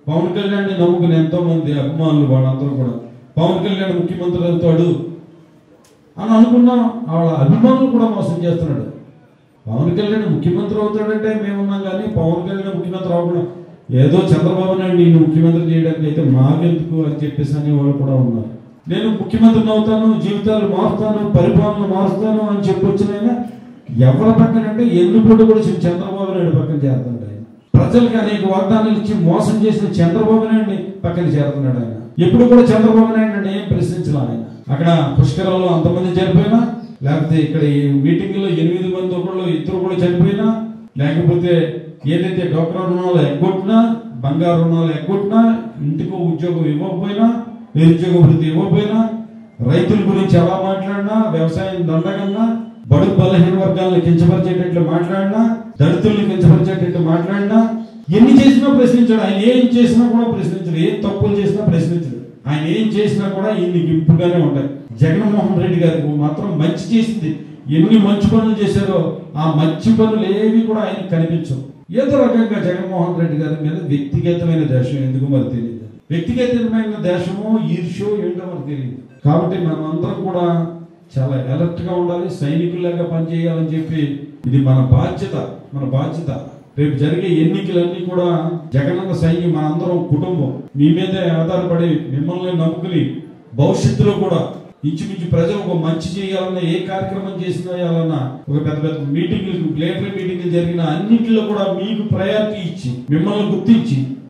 పవన్ కళ్యాణ్ నమ్ముకుని ఎంతో మంది అభిమానులు వాళ్ళందరూ కూడా పవన్ కళ్యాణ్ ముఖ్యమంత్రి అవుతాడు అని అనుకున్నాం వాళ్ళ అభిమానులు కూడా మోసం చేస్తున్నాడు పవన్ కళ్యాణ్ ముఖ్యమంత్రి అవుతాడంటే మేమున్నాం కానీ పవన్ కళ్యాణ్ ముఖ్యమంత్రి అవ్వకుండా ఏదో చంద్రబాబు నాయుడు నేను ముఖ్యమంత్రి చేయడానికి అయితే మాకెందుకు అని చెప్పేసి అనేవాళ్ళు కూడా ఉన్నారు నేను ముఖ్యమంత్రిని అవుతాను జీవితాలు మారుస్తాను పరిపాలన మారుస్తాను అని చెప్పొచ్చిన ఆయన ఎవరి పక్కన అంటే ఎన్నుకోటి కూడా శ్రీ చంద్రబాబు నాయుడు పక్కన చేస్తున్నాడు ఆయన ప్రజలకు అనేక వాగ్దానాలు ఇచ్చి మోసం చేసిన చంద్రబాబు నాయుడిని పక్కన చేరుతున్నాడు ఆయన ఎప్పుడు కూడా చంద్రబాబు నాయుడు ఏం ప్రశ్నించాల ఆయన అక్కడ పుష్కరాల్లో అంతమంది చనిపోయినా లేకపోతే ఇక్కడ ఈ మీటింగ్ లో ఎనిమిది మంది ఒకళ్ళు ఇద్దరు కూడా చనిపోయినా లేకపోతే ఏదైతే డోక్రా రుణాలు ఎగ్గొట్టినా బంగారు రుణాలు ఎగ్గొట్టినా ఇంటికి ఉద్యోగం ఇవ్వకపోయినా నిరుద్యోగ వృత్తి ఇవ్వకపోయినా రైతుల గురించి ఎలా మాట్లాడినా వ్యవసాయం దండగన్నా బడుగు బలహీన వర్గాలను కించపరిచేటట్లు మాట్లాడినా దళితుల్ని కించపరిచేటట్లు మాట్లాడినా ఎన్ని చేసినా ప్రశ్నించాడు ఆయన ఏం చేసినా కూడా ప్రశ్నించడు ఏం తప్పులు చేసినా ప్రశ్నించడు ఆయన ఏం చేసినా కూడా ఇన్ని గింపుగానే ఉంటాయి జగన్మోహన్ రెడ్డి గారికి మాత్రం మంచి చేసింది ఎన్ని మంచి పనులు చేశారో ఆ మంచి పనులు ఏవి కూడా ఆయనకు కనిపించవు ఏదో రకంగా జగన్మోహన్ రెడ్డి గారి మీద వ్యక్తిగతమైన దేశం ఎందుకు మరి తెలియదు వ్యక్తిగతమైన దేశమో ఈర్ష్యో ఏంటో మనకు తెలియదు కాబట్టి మనం అందరం కూడా చాలా అలర్ట్ గా ఉండాలి సైనికుల్లాగా పనిచేయాలని చెప్పి ఇది మన బాధ్యత మన బాధ్యత రేపు జరిగే ఎన్నికలన్నీ కూడా జగనన్న సైన్యం మనందరం కుటుంబం మీ మీదే ఆధారపడి మిమ్మల్ని నమ్ముకుని భవిష్యత్తులో కూడా ఇంచుమించు ప్రజలు ఒక మంచి చేయాలన్నా ఏ కార్యక్రమం చేసినా చేయాలన్నా ఒక పెద్ద పెద్ద మీటింగ్లు ప్లేటరీ మీటింగ్లు జరిగిన అన్నింటిలో కూడా మీకు ప్రయారిటీ ఇచ్చి మిమ్మల్ని గుర్తించి